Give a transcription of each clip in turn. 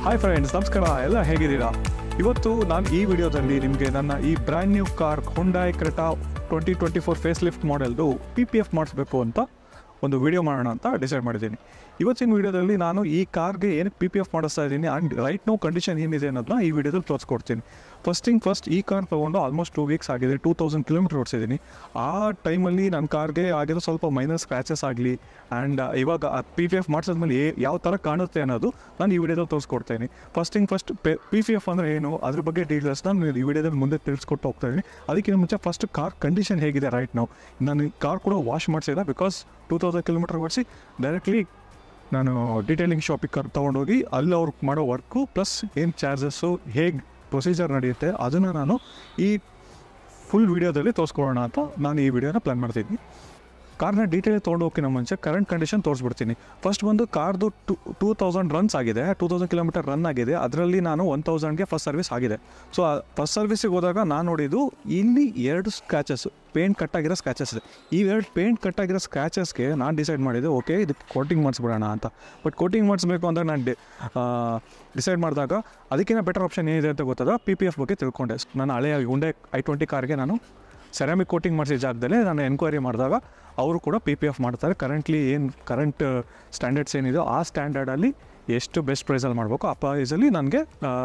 Hi friends ನಮಸ್ಕಾರ ಎಲ್ಲ ಹೇಗಿದ್ದೀರಾ ಇವತ್ತು ನಾನು ಈ ವಿಡಿಯೋದಲ್ಲಿ ನಿಮಗೆ ನನ್ನ ಈ brand new car Hyundai Creta twenty twenty four facelift ಮಾಡೆಲ್ದು ಪಿ ಪಿ ಎಫ್ ಮಾಡಿಸ್ಬೇಕು ಅಂತ ಒಂದು ವಿಡಿಯೋ ಮಾಡೋಣ ಅಂತ ಡಿಸೈಡ್ ಮಾಡಿದ್ದೀನಿ ಇವತ್ತಿನ ವಿಡಿಯೋದಲ್ಲಿ ನಾನು ಈ ಕಾರ್ಗೆ ಏನಕ್ಕೆ ಪಿ ಪಿ ಎಫ್ ಮಾಡಿಸ್ತಾ ಇದ್ದೀನಿ ಆ್ಯಂಡ್ ರೈಟ್ ನೋ ಕಂಡೀಷನ್ ಏನಿದೆ ಅನ್ನೋದನ್ನ ಈ ವಿಡಿಯೋದಲ್ಲಿ ತೋರಿಸ್ಕೊಡ್ತೀನಿ ಫಸ್ಟ್ ಥಿಂಗ್ ಫಸ್ಟ್ ಈ ಕಾರ್ ತೊಗೊಂಡು ಆಲ್ಮೋಸ್ಟ್ ಟೂ ವೀಕ್ಸ್ ಆಗಿದೆ ಟೂ ತೌಸಂಡ್ ಕಿಲೋಮೀಟರ್ ಓಡಿಸಿದ್ದೀನಿ ಆ ಟೈಮಲ್ಲಿ ನನ್ನ ಕಾರ್ಗೆ ಆಗಿರೋ ಸ್ವಲ್ಪ ಮೈನರ್ ಸ್ಕ್ರ್ಯಾಚಸ್ ಆಗಲಿ ಆ್ಯಂಡ್ ಇವಾಗ ಪಿ ಪಿ ಎಫ್ ಮಾಡಿಸಿದ್ಮೇಲೆ ಏ ಯಾವ ಥರ ಕಾಣುತ್ತೆ ಅನ್ನೋದು ನಾನು ಈ ವಿಡಿಯೋದಲ್ಲಿ ತೋರಿಸ್ಕೊಡ್ತೀನಿ first thing first P P F ಅಂದರೆ ಏನು ಅದ್ರ ಬಗ್ಗೆ ಡೀಟೇಲ್ಸ್ನ ನಾನು ಈ ವಿಡಿಯೋದಲ್ಲಿ ಮುಂದೆ ತಿಳಿಸ್ಕೊಟ್ಟು ಹೋಗ್ತಾ ಇದ್ದೀನಿ ಅದಕ್ಕಿಂತ ಮುಂಚೆ ಫಸ್ಟ್ ಕಾರ್ ಕಂಡೀಷನ್ ಹೇಗಿದೆ ರೈಟ್ ನಾವು ನಾನು ಕಾರ್ ಕೂಡ ವಾಶ್ ಮಾಡಿಸಿಲ್ಲ ಬಿಕಾಸ್ ಟೂ ತೌಸಂಡ್ ಕಿಲೋಮೀಟರ್ ಓಡಿಸಿ ಡೈರೆಕ್ಟ್ಲಿ ನಾನು ಡೀಟೇಲಿಂಗ್ ಶಾಪಿಗೆ ಕರ್ ತೊಗೊಂಡೋಗಿ ಅಲ್ಲಿ ಅವ್ರು ಮಾಡೋ ವರ್ಕು ಪ್ಲಸ್ ಏನು ಚಾರ್ಜಸ್ಸು ಹೇಗೆ ಪ್ರೊಸೀಜರ್ ನಡೆಯುತ್ತೆ ಅದನ್ನು ನಾನು ಈ ಫುಲ್ ವೀಡಿಯೋದಲ್ಲಿ ತೋರಿಸ್ಕೊಳ್ಳೋಣ ಅಂತ ನಾನು ಈ ವಿಡಿಯೋನ ಪ್ಲ್ಯಾನ್ ಮಾಡ್ತಿದ್ದೀನಿ ಕಾರ್ನ ಡೀಟೇಲ್ ತೊಗೊಂಡೋಗಿನ ಮುಂಚೆ ಕರೆಂಟ್ ಕಂಡೀಷನ್ ತೋರಿಸ್ಬಿಡ್ತೀನಿ ಫಸ್ಟ್ ಒಂದು ಕಾರ್ದು ಟು ಟೂ ತೌಸಂಡ್ ರನ್ಸ್ ಆಗಿದೆ ಟೂ ತೌಸಂಡ್ ಕಿಲೋಮೀಟರ್ ರನ್ ಆಗಿದೆ ಅದರಲ್ಲಿ ನಾನು ಒನ್ ತೌಸಂಡ್ಗೆ ಫಸ್ಟ್ ಸರ್ವಿಸ್ ಆಗಿದೆ ಸೊ ಫಸ್ಟ್ ಸರ್ವಿಸಿಗೆ ಹೋದಾಗ ನಾನು ನೋಡಿದ್ದು ಇಲ್ಲಿ ಎರಡು ಸ್ಕ್ರ್ಯಾಚಸ್ ಪೇಂಟ್ ಕಟ್ಟಾಗಿರೋ ಸ್ಕ್ರ್ಯಾಚಸ್ ಇದೆ ಈ ಎರಡು ಪೇಂಟ್ ಕಟ್ಟಾಗಿರೋ ಸ್ಕ್ರ್ಯಾಚಸ್ಗೆ ನಾನು ಡಿಸೈಡ್ ಮಾಡಿದೆ ಓಕೆ ಇದಕ್ಕೆ ಕೋಟಿಂಗ್ ಮಾಡಿಸ್ಬಿಡೋಣ ಅಂತ ಬಟ್ ಕೋಟಿಂಗ್ ಮಾಡಿಸ್ಬೇಕು ಅಂತ ನಾನು ಡಿ ಡಿಸೈಡ್ ಮಾಡಿದಾಗ ಅದಕ್ಕಿಂತ ಬೆಟರ್ ಆಪ್ಷನ್ ಏನಿದೆ ಅಂತ ಗೊತ್ತದ ಪಿ ಪಿ ಎಫ್ ಬಗ್ಗೆ ತಿಳ್ಕೊಂಡೆ ನಾನು ಹಳೆಯ ಹುಂಡೆ ಐ ಟ್ವೆಂಟಿ ಕಾರ್ಗೆ ನಾನು ಸೆರಾಮಿಕ್ ಕೋಟಿಂಗ್ ಮಾಡಿಸಿದ ಜಾಗದಲ್ಲೇ ನಾನು ಎನ್ಕ್ವೈರಿ ಮಾಡಿದಾಗ ಅವರು ಕೂಡ ಪಿ ಪಿ ಎಫ್ ಮಾಡ್ತಾರೆ ಕರೆಂಟ್ಲಿ ಏನು ಕರೆಂಟ್ ಸ್ಟ್ಯಾಂಡರ್ಡ್ಸ್ ಏನಿದೆ ಆ ಸ್ಟ್ಯಾಂಡರ್ಡಲ್ಲಿ ಎಷ್ಟು ಬೆಸ್ಟ್ ಪ್ರೈಸಲ್ಲಿ ಮಾಡಬೇಕು ಆ ಪ್ರೈಸಲ್ಲಿ ನನಗೆ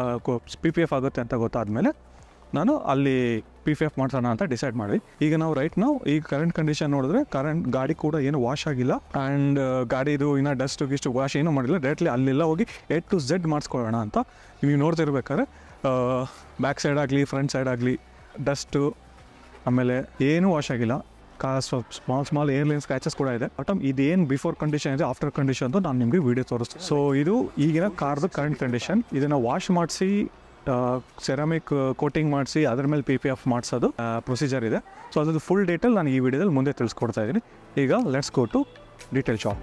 ಪಿ ಪಿ ಎಫ್ ಆಗುತ್ತೆ ಅಂತ ಗೊತ್ತಾದಮೇಲೆ ನಾನು ಅಲ್ಲಿ ಪಿ ಪಿ ಎಫ್ ಮಾಡ್ಸೋಣ ಅಂತ ಡಿಸೈಡ್ ಮಾಡಿ ಈಗ ನಾವು ರೈಟ್ ನಾವು ಈಗ ಕರೆಂಟ್ ಕಂಡೀಷನ್ ನೋಡಿದ್ರೆ ಕರೆಂಟ್ ಗಾಡಿ ಕೂಡ ಏನು ವಾಶ್ ಆಗಿಲ್ಲ ಆ್ಯಂಡ್ ಗಾಡಿದು ಇನ್ನೂ ಡಸ್ಟ್ ಗಿಸ್ಟ್ ವಾಶ್ ಏನೂ ಮಾಡಿಲ್ಲ ಡೈರೆಕ್ಟ್ಲಿ ಅಲ್ಲೆಲ್ಲ ಹೋಗಿ ಎ ಟು ಝೆಡ್ ಮಾಡಿಸ್ಕೊಳ್ಳೋಣ ಅಂತ ನೀವು ನೋಡ್ತಿರ್ಬೇಕಾದ್ರೆ ಬ್ಯಾಕ್ ಸೈಡ್ ಆಗಲಿ ಫ್ರಂಟ್ ಸೈಡ್ ಆಗಲಿ ಡಸ್ಟು ಆಮೇಲೆ ಏನೂ ವಾಶ್ ಆಗಿಲ್ಲ ಕಾ ಸ್ವಲ್ಪ ಸ್ಮಾಲ್ ಸ್ಮಾಲ್ ಏರ್ಲೈನ್ ಸ್ಕ್ರ್ಯಾಚಸ್ ಕೂಡ ಇದೆ ಬಟ್ ಇದೇನು ಬಿಫೋರ್ ಕಂಡೀಷನ್ ಇದೆ ಆಫ್ಟರ್ ಕಂಡೀಷನ್ ನಾನು ನಿಮಗೆ ವೀಡಿಯೋ ತೋರಿಸ್ತೀನಿ ಸೊ ಇದು ಈಗಿನ ಕಾರ್ದು ಕರೆಂಟ್ ಕಂಡೀಷನ್ ಇದನ್ನು ವಾಶ್ ಮಾಡಿಸಿ ಸೆರಾಮಿಕ್ ಕೋಟಿಂಗ್ ಮಾಡಿಸಿ ಅದ್ರ ಮೇಲೆ ಪಿ ಪಿ ಎಫ್ ಮಾಡಿಸೋದು ಪ್ರೊಸೀಜರ್ ಇದೆ ಸೊ ಅದ್ರದ್ದು ಫುಲ್ ಡೀಟೇಲ್ ನಾನು ಈ ವಿಡಿಯೋದಲ್ಲಿ ಮುಂದೆ ತಿಳಿಸ್ಕೊಡ್ತಾ ಇದ್ದೀನಿ ಈಗ let's go to detail shop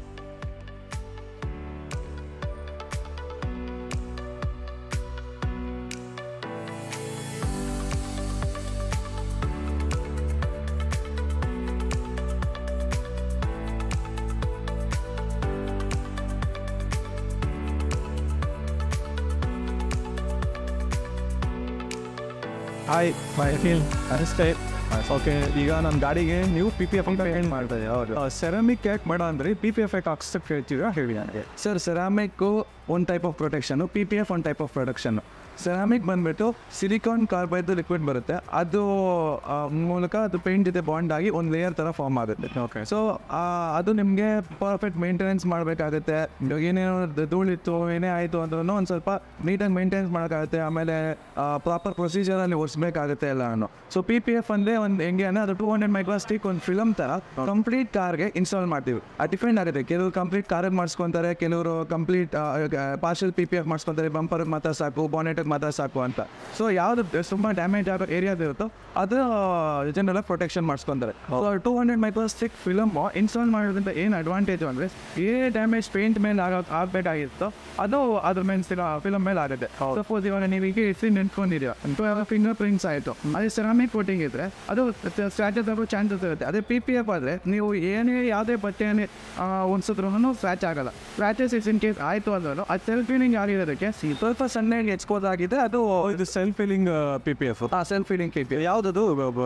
hi bye ಫೀಲ್ ನಮಸ್ತೆ ಓಕೆ ಈಗ ನನ್ನ ಗಾಡಿಗೆ ನೀವು ಪಿ ಪಿ ಎಫ್ ಏನು ಮಾಡ್ತದೆ ಹೌದು ಸೆರಾಮಿಕ್ ಯಾಕೆ ಬೇಡ ಅಂದರೆ ಪಿ ಪಿ ಎಫ್ ಯಾಕೆ ಹಾಕ್ಸಕ್ಕೆ ಹೇಳ್ತೀರಾ ಹೇಳಿ ನನಗೆ ಸರ್ ಸೆರಾಮಿಕ್ಕು ಒಂದು type of protection P P F ಒಂದು ಟೈಪ್ ಆಫ್ ಪ್ರೊಟೆಕ್ಷನ್ನು ಸೆರಾಮಿಕ್ ಬಂದ್ಬಿಟ್ಟು ಸಿಲಿಕಾನ್ ಕಾರ್ಬೈಡ್ ಲಿಕ್ವಿಡ್ ಬರುತ್ತೆ ಅದು ಆ, ಮೂಲಕ ಅದು ಪೇಂಟ್ ಜೊತೆ ಬಾಂಡ್ ಆಗಿ ಒಂದು ಲೇಯರ್ ಥರ ಫಾರ್ಮ್ ಆಗುತ್ತೆ Okay. ಸೊ ಅದು ನಿಮಗೆ ಪರ್ಫೆಕ್ಟ್ ಮೇಂಟೆನೆನ್ಸ್ ಮಾಡಬೇಕಾಗುತ್ತೆ ಇವಾಗ ಏನೇನೋ ದ- ಧೂಳಿತ್ತು ಏನೇ ಆಯಿತು ಅಂದ್ರೂ ಒಂದು ಸ್ವಲ್ಪ ನೀಟಾಗಿ ಮೇಂಟೆನೆನ್ಸ್ ಮಾಡೋಕ್ಕಾಗುತ್ತೆ ಆಮೇಲೆ ಪ್ರಾಪರ್ ಪ್ರೊಸೀಜರಲ್ಲಿ ಒರೆಸ್ಬೇಕಾಗುತ್ತೆ ಎಲ್ಲಾನು ಸೊ ಪಿ ಪಿ ಎಫ್ ಅಂದರೆ ಒಂದು ಹೆಂಗೆ ಅಂದರೆ ಅದು ಟೂ ಹಂಡ್ರೆಡ್ ಮೈಕ್ರೋಸ್ಟಿಕ್ ಒಂದು ಫಿಲಮ್ ಥರ ಕಂಪ್ಲೀಟ್ ಕಾರ್ಗೆ ಇನ್ಸ್ಟಾಲ್ ಮಾಡ್ತೀವಿ ಅದು ಡಿಫ್ರೆಂಟ್ ಆಗುತ್ತೆ ಕೆಲವರು ಕಂಪ್ಲೀಟ್ ಕಾರಿಗೆ ಮಾಡಿಸ್ಕೊತಾರೆ ಕೆಲವರು complete partial P P F ಮಾಡಿಸ್ಕೊತಾರೆ ಬಂಪರ್ಗೆ ಮಾತ್ರ ಸಾಕು ಬಾನೆಟಿಗೆ ಮಾತ್ರ ಸಾಕು ಅಂತ ಸೊ ಯಾವುದು ತುಂಬ ಡ್ಯಾಮೇಜ್ ಆಗೋ ಏರಿಯಾದ ಇರುತ್ತೋ ಅದು ಜನರಲ್ ಪ್ರೊಟೆಕ್ಷನ್ ಮಾಡಿಸ್ಕೊತಾರೆ two hundred micron thick film install ಮಾಡೋದ್ರಿಂದ ಏನು ಅಡ್ವಾಂಟೇಜ್ ಅಂದರೆ ಏನೇ ಡ್ಯಾಮೇಜ್ ಪೇಂಟ್ ಮೇಲೆ ಆಗೋ ಆಗಬೇಕಾಗಿತ್ತೋ ಅದು ಅದ್ರ ಮೇಲೆ ಫಿಲಮ್ ಮೇಲೆ ಆಗುತ್ತೆ ಸಪೋಸ್ ಇವಾಗ ನೀವು ಈಗ ಹೆಸರು ನಿಂತ್ಕೊಂಡಿದ್ದೀರಾ ಇವಾಗ ಫಿಂಗರ್ ಪ್ರಿಂಟ್ಸ್ ಆಯಿತು ಅದೇ ಸೆರಾಮಿಕ್ ಕೋಟಿಂಗ್ ಇದ್ರೆ ಅದು ಸ್ಕ್ರಾಚಸ್ ಆಗೋ ಚಾನ್ಸಸ್ ಇರುತ್ತೆ ಅದೇ ಪಿ ಪಿ ಎಫ್ ಆದರೆ ನೀವು ಏನೇ ಯಾವುದೇ ಬಟ್ಟೆನೇ ಒನ್ಸಿದ್ರೂ ಸ್ಕ್ರಾಚ್ ಆಗಲ್ಲ ಸ್ಕ್ರಾಚಸ್ ಇಸ್ ಇನ್ ಕೇಸ್ ಆಯಿತು ಅಂದ್ರೂ ಅದು ಸೆಲ್ಫ್ ಫೀಲಿಂಗ್ ಆಗಿರೋದಕ್ಕೆ ಸ್ವಲ್ಪ ಸಣ್ಣಗೆ ಹೆಚ್ಕೋದಾಗಿದೆ ಅದು ಇದು self healing P P F self healing K P ಯಾವುದದು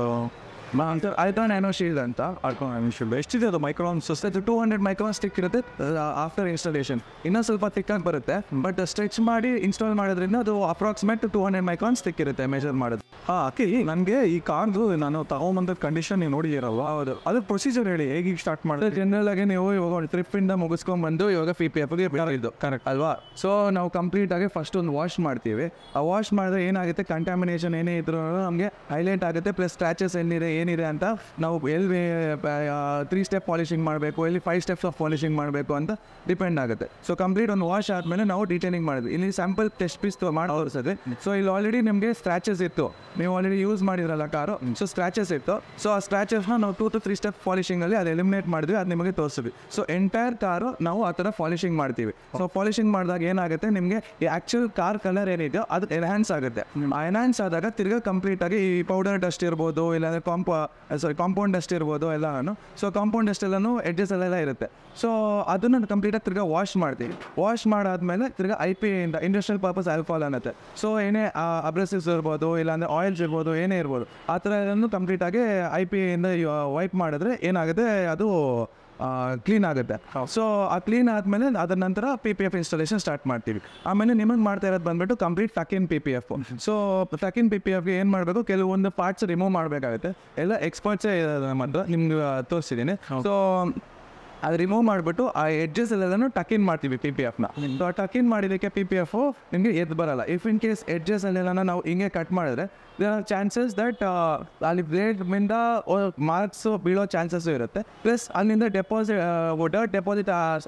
ಆಯ್ತಾ ನ್ಯಾನೋ ಶೀಲ್ಡ್ ಅಂತ ಎಷ್ಟಿದೆ ಅದು ಮೈಕ್ರೋನ್ಸ್ ಅದು ಟೂ ಹಂಡ್ರೆಡ್ ಮೈಕ್ರೋನ್ ಸ್ಟಿಕ್ ಇರುತ್ತೆ ಆಫ್ಟರ್ ಇನ್ಸ್ಟಾಲೇಷನ್ ಇನ್ನೂ ಸ್ವಲ್ಪ ತಿಕ್ಕಾಗಿ ಬರುತ್ತೆ ಬಟ್ ಸ್ಟ್ರೆಚ್ ಮಾಡಿ ಇನ್ಸ್ಟಾಲ್ ಮಾಡೋದ್ರಿಂದ ಅದು approximate two hundred micron thick ಇರುತ್ತೆ ಮೆಜರ್ ಮಾಡೋದು ಹಾಂ ಅಕ್ಕಿ ನನಗೆ ಈ ಕಾರ್ದು ನಾನು ತಗೊಂಬಂದ ಕಂಡೀಷನ್ ನೀವು ನೋಡಿದ್ದೀರಲ್ವ ಹೌದು ಅದ್ರ ಪ್ರೊಸೀಜರ್ ಹೇಳಿ ಹೇಗೆ ಸ್ಟಾರ್ಟ್ ಮಾಡಿದ್ರೆ ಜನರಲ್ ಆಗಿ ನೀವು ಇವಾಗ ಒಂದು ಟ್ರಿಪ್ಪಿಂದ ಮುಗಿಸ್ಕೊಂಡ್ಬಂದು ಇವಾಗ ಪಿ ಪಿ ಎಫ್ಗೆ ಇದು Correct. ಅಲ್ವಾ ಸೊ ನಾವು ಕಂಪ್ಲೀಟ್ ಆಗಿ ಫಸ್ಟ್ ಒಂದು ವಾಶ್ ಮಾಡ್ತೀವಿ ಆ ವಾಶ್ ಮಾಡಿದ್ರೆ ಏನಾಗುತ್ತೆ ಕಂಟಾಮಿನೇಷನ್ ಏನೇ ಇದ್ರು ನಮಗೆ ಹೈಲೈಟ್ ಆಗುತ್ತೆ ಪ್ಲಸ್ ಸ್ಕ್ರಾಚಸ್ ಏನಿದೆ ಏನಿದೆ ಅಂತ ನಾವು ಎಲ್ಲಿ ತ್ರೀ ಸ್ಟೆಪ್ ಪಾಲಿಶಿಂಗ್ ಮಾಡಬೇಕು ಎಲ್ಲಿ ಫೈವ್ ಸ್ಟೆಪ್ಸ್ ಆಫ್ ಪಾಲಿಶಿಂಗ್ ಮಾಡಬೇಕು ಅಂತ ಡಿಪೆಂಡ್ ಆಗುತ್ತೆ ಸೊ ಕಂಪ್ಲೀಟ್ ಒಂದು ವಾಶ್ ಆದಮೇಲೆ ನಾವು ಡೀಟೇಲಿಂಗ್ ಮಾಡಿದ್ವಿ ಇಲ್ಲಿ ಸ್ಯಾಂಪಲ್ ಟೆಸ್ಟ್ ಪೀಸ್ ಮಾಡಿ ತೋರಿಸಿದ್ವಿ ಸೊ ಇಲ್ಲಿ ಆಲ್ರೆಡಿ ನಿಮಗೆ ಸ್ಕ್ರಾಚಸ್ ಇತ್ತು ನೀವು ಆಲ್ರೆಡಿ ಯೂಸ್ ಮಾಡಿದ್ರಲ್ಲ ಕಾರು ಸೊ ಸ್ಕ್ರಾಚಸ್ ಇತ್ತು ಸೊ ಆ ಸ್ಕ್ರಾಚಸ್ನ ನಾವು ಟೂ ಟು ತ್ರೀ ಸ್ಟೆಪ್ ಪಾಲಿಶಿಂಗಲ್ಲಿ ಅದು ಎಲಿಮಿನೇಟ್ ಮಾಡಿದ್ವಿ ಅದು ನಿಮಗೆ ತೋರಿಸಿದ್ವಿ ಸೊ ಎಂಟೈರ್ ಕಾರು ನಾವು ಆ ಥರ ಪಾಲಿಶಿಂಗ್ ಮಾಡ್ತೀವಿ ಸೊ ಪಾಲಿಶಿಂಗ್ ಮಾಡಿದಾಗ ಏನಾಗುತ್ತೆ ನಿಮಗೆ ಈ ಆ್ಯಕ್ಚುಲ್ ಕಾರ್ ಕಲರ್ ಏನಿದೆಯೋ ಅದು ಎನ್ಹಾನ್ಸ್ ಆಗುತ್ತೆ ಆ ಎನ್ಹಾನ್ಸ್ ಆದಾಗ ತಿರ್ಗಾ ಕಂಪ್ಲೀಟ್ ಆಗಿ ಈ ಪೌಡರ್ ಡಸ್ಟ್ ಇರ್ಬೋದು ಇಲ್ಲಾಂದ್ರೆ ಕಾಂಪೋ ಸಾರಿ ಕಾಂಪೌಂಡ್ ಡಸ್ಟ್ ಇರ್ಬೋದು ಎಲ್ಲಾನು ಸೊ ಕಾಂಪೌಂಡ್ ಡಸ್ಟ್ ಎಲ್ಲನೂ ಎಡ್ಜಸ್ ಅಲ್ಲೆಲ್ಲ ಇರುತ್ತೆ ಸೊ ಅದನ್ನು ಕಂಪ್ಲೀಟಾಗಿ ತಿರ್ಗಾ ವಾಶ್ ಮಾಡ್ತೀವಿ ವಾಶ್ ಮಾಡಾದ್ಮೇಲೆ ತಿರ್ಗಾ ಐ ಪಿ ಇಂದ ಇಂಡಸ್ಟ್ರಿಯಲ್ ಪರ್ಪಸ್ ಆಲ್ಕೋಹಾಲ್ ಅನ್ನತ್ತೆ ಸೊ ಏನೇ ಅಬ್ರೆಸಿವ್ಸ್ ಇರ್ಬೋದು ಇಲ್ಲಾಂದರೆ ಆಯಿಲ್ಸ್ ಇರ್ಬೋದು ಏನೇ ಇರ್ಬೋದು ಆ ಥರ ಎಲ್ಲನೂ ಕಂಪ್ಲೀಟಾಗಿ ಐ ಪಿ ಇಂದ ವೈಪ್ ಮಾಡಿದ್ರೆ ಏನಾಗುತ್ತೆ ಅದು ಕ್ಲೀನ್ ಆಗುತ್ತೆ ಸೊ ಆ ಕ್ಲೀನ್ ಆದಮೇಲೆ ಅದರ ನಂತರ P P F installation start ಮಾಡ್ತೀವಿ ಆಮೇಲೆ ನಿಮಗೆ ಮಾಡ್ತಾ ಇರೋದು ಬಂದ್ಬಿಟ್ಟು complete tuck in P P F so tuck in P P ಎಫ್ಗೆ ಏನು ಮಾಡಬೇಕು ಕೆಲವೊಂದು ಪಾರ್ಟ್ಸ್ ರಿಮೂವ್ ಮಾಡಬೇಕಾಗುತ್ತೆ ಎಲ್ಲ ಎಕ್ಸ್ಪರ್ಟ್ಸೇ ಇರೋದು ನಮ್ಮ ಹತ್ರ ನಿಮ್ಗೆ ತೋರಿಸಿದ್ದೀನಿ ಸೊ ಅದು ರಿಮೂವ್ ಮಾಡಿಬಿಟ್ಟು ಆ ಎಡ್ಜಸ್ ಎಲ್ಲನೂ ಟಕಿನ್ ಮಾಡ್ತೀವಿ ಪಿ ಪಿ ಎಫ್ನ ಸೊ ಟಕಿನ್ ಮಾಡಿದ್ದಕ್ಕೆ ಪಿ ಪಿ ಎಫ್ ನಿಮಗೆ ಎದ್ದು ಬರಲ್ಲ ಇಫ್ ಇನ್ ಕೇಸ್ ಎಡ್ಜಸ್ ಅಲ್ಲೆಲ್ಲ ನಾವು ಹಿಂಗೆ ಕಟ್ ಮಾಡಿದ್ರೆ ದೇರ್ ಆರ್ ಚಾನ್ಸಸ್ ದಟ್ ಅಲ್ಲಿ ಬ್ಲೇಡ್ಮಿಂದ ಮಾರ್ಕ್ಸ್ ಬೀಳೋ ಚಾನ್ಸಸ್ ಇರುತ್ತೆ ಪ್ಲಸ್ ಅಲ್ಲಿಂದ ಡೆಪಾಸಿಟ್ ಡರ್ಟ್ ಡೆಪಾಸಿಟ್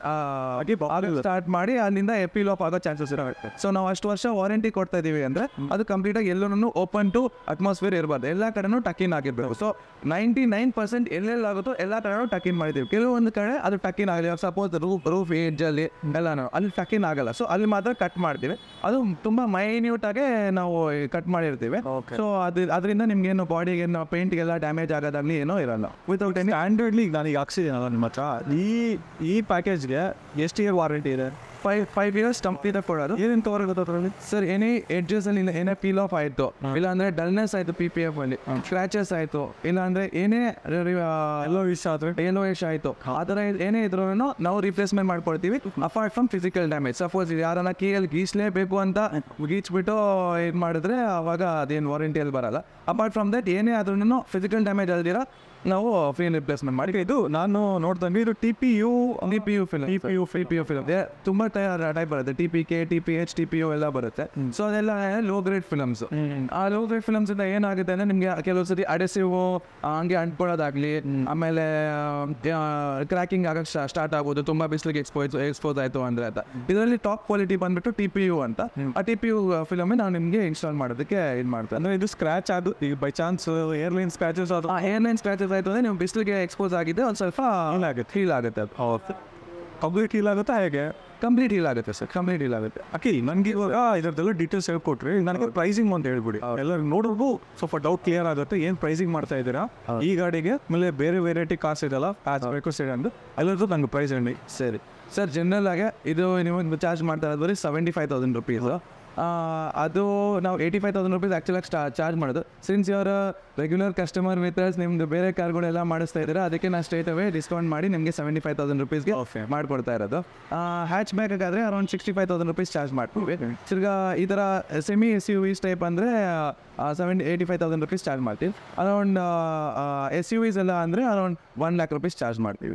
ಸ್ಟಾರ್ಟ್ ಮಾಡಿ ಅಲ್ಲಿಂದ ಎಪಿಲ್ ಆಫ್ ಆಗೋ ಚಾನ್ಸಸ್ ಇರುತ್ತೆ ಸೊ ನಾವು ಅಷ್ಟು ವರ್ಷ ವಾರಂಟಿ ಕೊಡ್ತಾ ಇದೀವಿ ಅಂದರೆ ಅದು ಕಂಪ್ಲೀಟಾಗಿ ಎಲ್ಲೂ ಓಪನ್ ಟು ಅಟ್ಮಾಸ್ಫಿಯರ್ ಇರಬಾರ್ದು ಎಲ್ಲ ಕಡೆನೂ ಟಕಿನ್ ಆಗಿರ್ಬೇಕು ಸೊ ನೈಂಟಿ ನೈನ್ ಪರ್ಸೆಂಟ್ ಎಲ್ಲೆಲ್ಲಾಗುತ್ತೋ ಎಲ್ಲ ಕಡೆನೂ ಟಕಿನ್ ಮಾಡಿದ್ದೀವಿ ಕೆಲವೊಂದು ಕಡೆ ಅದು ಟಕಿನ್ ಆಗಲಿ ಸಪೋಸ್ ರೂಫ್ ರೂಫ್ ಏಜಲ್ಲಿ ಎಲ್ಲನೂ ಅಲ್ಲಿ ಟಕಿನ್ ಆಗಲ್ಲ ಸೊ ಅಲ್ಲಿ ಮಾತ್ರ ಕಟ್ ಮಾಡ್ತೀವಿ ಅದು ತುಂಬ ಮೈನ್ಯೂಟಾಗೆ ನಾವು ಕಟ್ ಮಾಡಿರ್ತೀವಿ ಸೊ ಅದು ಅದರಿಂದ ನಿಮ್ಗೇನು ಬಾಡಿಗೆ ಪೇಂಟ್ಗೆಲ್ಲ ಡ್ಯಾಮೇಜ್ ಆಗೋದಾಗಲಿ ಏನೋ ಇರಲ್ಲ ವಿತೌಟ್ ಎನಿ ಸ್ಟ್ಯಾಂಡರ್ಡ್ಲಿ ಈಗ ನಾನೀಗ ಹಾಕ್ಸಿದ್ದೀನಲ್ಲ ನಿಮ್ಮ ಹತ್ರ ಈ ಈ ಪ್ಯಾಕೇಜ್ಗೆ ಎಷ್ಟು ಇಯರ್ ವಾರಂಟಿ ಇದೆ ಫೈವ್ ಫೈವ್ ಇಯರ್ಸ್ ಕಂಪ್ಲೀಟ್ ಕೊಡೋದು ಏನೇನು ಕವರ್ ಆಗುತ್ತೆ ಅದರಲ್ಲಿ ಸರ್ ಏನೇ ಎಡ್ಜಸ್ ಅಲ್ಲಿ ಏನೇ ಪೀಲ್ ಆಫ್ ಆಯಿತು ಇಲ್ಲಾಂದ್ರೆ ಡಲ್ನೆಸ್ ಆಯಿತು ಪಿ ಪಿ ಎಫ್ ಅಲ್ಲಿ ಸ್ಕ್ರಾಚಸ್ ಆಯಿತು ಇಲ್ಲಾಂದ್ರೆ ಏನೇ ಎಲ್ಲೋ ವಿಷಯ ಆದರೆ ಏನೋ ಇಶ್ ಆಯಿತು ಆ ಥರ ಏನೇ ಇದ್ರೂ ನಾವು ರಿಪ್ಲೇಸ್ಮೆಂಟ್ ಮಾಡ್ಕೊಳ್ತೀವಿ apart from physical damage suppose ಯಾರನ್ನ ಕೀಯಲ್ಲಿ ಗೀಸ್ಲೇಬೇಕು ಅಂತ ಗೀಚ್ಬಿಟ್ಟು ಇದು ಮಾಡಿದ್ರೆ ಅವಾಗ ಅದೇನು ವಾರಂಟಿಯಲ್ಲಿ ಬರಲ್ಲ ಅಪಾರ್ಟ್ ಫ್ರಮ್ ದಟ್ ಏನೇ ಆದ್ರೂ ಫಿಸಿಕಲ್ ಡ್ಯಾಮೇಜ್ ಅಲ್ದಿರ ನಾವು ಫ್ರೀ ರಿಪ್ಲೇಸ್ಮೆಂಟ್ ಮಾಡಿ ಇದು ನಾನು ನೋಡ್ದಂಗೆ ಇದು T P U T P U film T P U P P U film ತುಂಬ ಟೈಪ್ ಬರುತ್ತೆ T P K T P H T P U ಎಲ್ಲ ಬರುತ್ತೆ ಸೊ ಅದೆಲ್ಲ ಲೋ ಗ್ರೇಡ್ ಫಿಲಮ್ಸ್ ಆ ಲೋ ಗ್ರೇಡ್ ಫಿಲಮ್ಸ್ ಇಂದ ಏನಾಗುತ್ತೆ ಅಂದ್ರೆ ನಿಮಗೆ ಕೆಲವು ಸತಿ ಅಡೆಸಿವ್ ಹಂಗೆ ಅಂಟ್ಕೊಳ್ಳೋದಾಗ್ಲಿ ಆಮೇಲೆ ಕ್ರ್ಯಾಕಿಂಗ್ ಆಗಕ್ಕೆ ಸ್ಟಾರ್ಟ್ ಆಗ್ಬೋದು ತುಂಬಾ ಬಿಸಿಲಿಗೆ ಎಕ್ಸ್ಪೋಸ್ ಎಕ್ಸ್ಪೋಸ್ ಆಯ್ತು ಅಂದ್ರೆ ಅಂತ ಇದರಲ್ಲಿ ಟಾಪ್ ಕ್ವಾಲಿಟಿ ಬಂದ್ಬಿಟ್ಟು ಟಿ ಪಿ ಯು ಅಂತ ಆ ಟಿ ಪಿ ಯು ಫಿಲಮ್ ನಾವು ನಿಮಗೆ ಇನ್ಸ್ಟಾಲ್ ಮಾಡೋದಕ್ಕೆ ಇದು ಮಾಡ್ತೇವೆ ಅಂದರೆ ಇದು ಸ್ಕ್ರ್ಯಾಚ್ ಅದು ಈಗ ಬೈ ಚಾನ್ಸ್ ಏರ್ಲೈನ್ ಸ್ಕ್ರ್ಯಾಚಸ್ ಅದು ಆ ಏರ್ ಲೈನ್ ಸ್ಕ್ರಾಚಸ್ ಆಯ್ತು ಅಂದ್ರೆ ನೀವು ಬಿಸಿಲಿಗೆ ಎಕ್ಸ್ಪೋಸ್ ಆಗಿದೆ ಒಂದು ಸ್ವಲ್ಪ Heal ಆಗುತ್ತೆ. ಹೀಲ್ ಆಗುತ್ತೆ ಅದು ಕಂಪ್ಲೀಟ್ ಇಲ್ಲ ಆಗುತ್ತಾ ಹೇಗೆ ಕಂಪ್ಲೀಟ್ ಹೀಲ್ ಆಗುತ್ತೆ ಸರ್ ಕಂಪ್ಲೀಟ್ ಹೀಲ್ ಆಗುತ್ತೆ ಅಖಿಲ್ ನನಗೆ ಇವಾಗ ಇದರದೆಲ್ಲ ಡೀಟೇಲ್ಸ್ ಹೇಳ್ಕೊಟ್ರಿ ನನಗೆ ಪ್ರೈಸಿಂಗ್ ಅಂತ ಹೇಳ್ಬಿಡಿ ಎಲ್ಲರೂ ನೋಡೋರ್ಗೂ ಸ್ವಲ್ಪ ಡೌಟ್ ಕ್ಲಿಯರ್ ಆಗುತ್ತೆ ಏನು ಪ್ರೈಸಿಂಗ್ ಮಾಡ್ತಾ ಇದ್ದೀರಾ ಈ ಗಾಡಿಗೆ ಆಮೇಲೆ ಬೇರೆ ವೆರೈಟಿ ಕಾಸ್ ಇದೆಲ್ಲ ಪ್ಯಾಚ್ ಬೇಕು ಸೈಡ್ ಅಂದು ಎಲ್ಲರದ್ದು ನಂಗೆ ಪ್ರೈಸ್ ಹೇಳಿ ಸರಿ ಸರ್ ಜನರಲ್ ಆಗಿ ಇದು ನೀವು ಚಾರ್ಜ್ ಮಾಡ್ತಾ ಇರೋದು ಬರೀ ಸೆವೆಂಟಿ ಫೈವ್ ತೌಸಂಡ್ ರುಪೀಸ್ ಅದು ನಾವು ಏಯ್ಟಿ ಫೈವ್ ತೌಸಂಡ್ ರುಪೀಸ್ ಆ್ಯಕ್ಚುಲಾಗಿ ಸ್ಟಾ ಚಾರ್ಜ್ ಮಾಡೋದು since your regular customer with ನಿಮ್ದು ಬೇರೆ ಕಾರ್ಗಳೆಲ್ಲ ಮಾಡಿಸ್ತಾ ಇದ್ದೀರಾ ಅದಕ್ಕೆ ನಾನು ಸ್ಟ್ರೇಟ್ ಅವೇ ಡಿಸ್ಕೌಂಟ್ ಮಾಡಿ ನಿಮಗೆ ಸೆವೆಂಟಿ ಫೈವ್ ತೌಸಂಡ್ ರುಪೀಸ್ಗೆ Okay. ಮಾಡ್ಕೊಡ್ತಾ ಇರೋದು ಹ್ಯಾಚ್ ಬ್ಯಾಗಾದ್ರೆ around sixty five thousand rupees charge ಮಾಡ್ತೀವಿ ತಿರ್ಗಾ ಈ ಥರ semi S U Vs type ಅಂದರೆ seventy eighty five thousand rupees charge ಮಾಡ್ತೀವಿ ಅರೌಂಡ್ ಎಸ್ ಯು ವಿಸ್ ಎಲ್ಲ ಅಂದರೆ around one lakh rupees charge ಮಾಡ್ತೀವಿ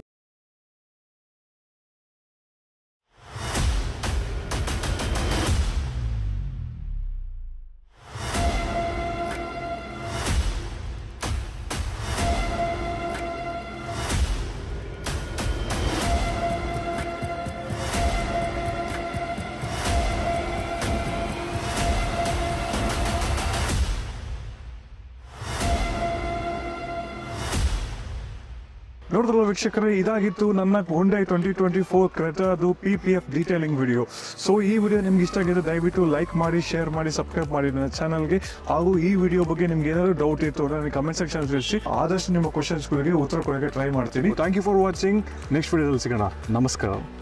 ನೋಡಿದ್ರಲ್ಲ ವೀಕ್ಷಕರೇ ಇದಾಗಿತ್ತು ನನ್ನ ಹೊಂಡೈ ಟ್ವೆಂಟಿ ಟ್ವೆಂಟಿ ಫೋರ್ ಕ್ರೆಟಾದು P P F detailing video so ಈ ವಿಡಿಯೋ ನಿಮ್ಗೆ ಇಷ್ಟ ಆಗಿದೆ ದಯವಿಟ್ಟು ಲೈಕ್ ಮಾಡಿ ಶೇರ್ ಮಾಡಿ ಸಬ್ಸ್ಕ್ರೈಬ್ ಮಾಡಿ ನನ್ನ ಚಾನಲ್ಗೆ ಹಾಗೂ ಈ ವಿಡಿಯೋ ಬಗ್ಗೆ ನಿಮ್ಗೆ ಏನಾದ್ರು ಡೌಟ್ ಇತ್ತು ಅಂದ್ರೆ ನನಗೆ ಕಮೆಂಟ್ ಸೆಕ್ಷನ್ ತಿಳಿಸಿ ಆದಷ್ಟು ನಿಮ್ಮ ಕ್ವಶನ್ಸ್ಗಳಿಗೆ ಉತ್ತರ ಕೊಡೋಕ್ಕೆ ಟ್ರೈ ಮಾಡ್ತೀನಿ thank you for watching next ವಿಡಿಯೋದಲ್ಲಿ ಸಿಗೋಣ ನಮಸ್ಕಾರ